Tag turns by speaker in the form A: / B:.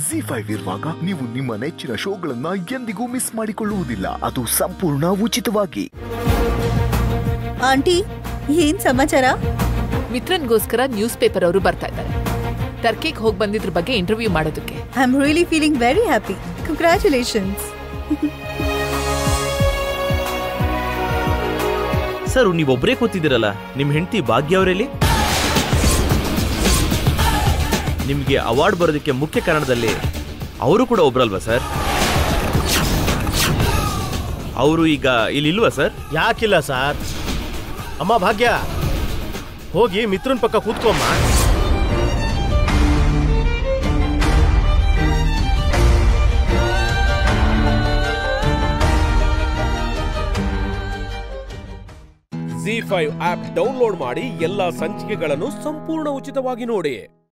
A: G five ಇರುವಾಗ ನೀವು ನಿಮ್ಮ ನೆಚ್ಚಿನ ಶೋಗಳನ್ನ ಎಂದಿಗೂ ಮಿಸ್ ಮಾಡಿಕೊಳ್ಳುವುದಿಲ್ಲ ಅದು ಸಂಪೂರ್ಣ ಉಚಿತವಾಗಿ
B: ಆಂಟಿ ಏನ್ ಸಮಾಚಾರ
C: ಮಿತ್ರನ್ಗೋಸ್ಕರ ನ್ಯೂಸ್ ಪೇಪರ್ ಅವರು ಬರ್ತಾ ಇದ್ದಾರೆ ಟರ್ಕಿಗೆ ಹೋಗಿ ಬಂದಿದ್ರ ಬಗ್ಗೆ ಇಂಟರ್ವ್ಯೂ ಮಾಡೋದಕ್ಕೆ
B: I am really feeling very happy congratulations
D: sir ನೀವೊಬ್ಬರೇ ಕೂತಿದ್ದೀರಲ್ಲ ನಿಮ್ಮ ಹೆಂಡತಿ ಭಾಗ್ಯ ಅವರಲ್ಲಿ ನಿಮಗೆ ಅವಾರ್ಡ್ ಬರೋದಕ್ಕೆ ಮುಖ್ಯ ಕಾರಣದಲ್ಲಿ ಅವರು ಕೂಡ ಒಬ್ರಲ್ವಾ ಸರ್ ಅವರು ಈಗ ಇಲ್ಲಿ ಇಲ್ವಾ ಸರ್
E: ಯಾಕಿಲ್ಲ ಸರ್ ಅಮ್ಮ ಭಾಗ್ಯ ಹೋಗಿ ಮಿತ್ರನ್ ಪಕ್ಕ ಕೂತ್ಕೊಮ್ಮ
F: ಜಿ ಫೈವ್ ಆಪ್ ಡೌನ್ಲೋಡ್ ಮಾಡಿ ಎಲ್ಲಾ ಸಂಚಿಕೆಗಳನ್ನು ಸಂಪೂರ್ಣ ಉಚಿತವಾಗಿ ನೋಡಿ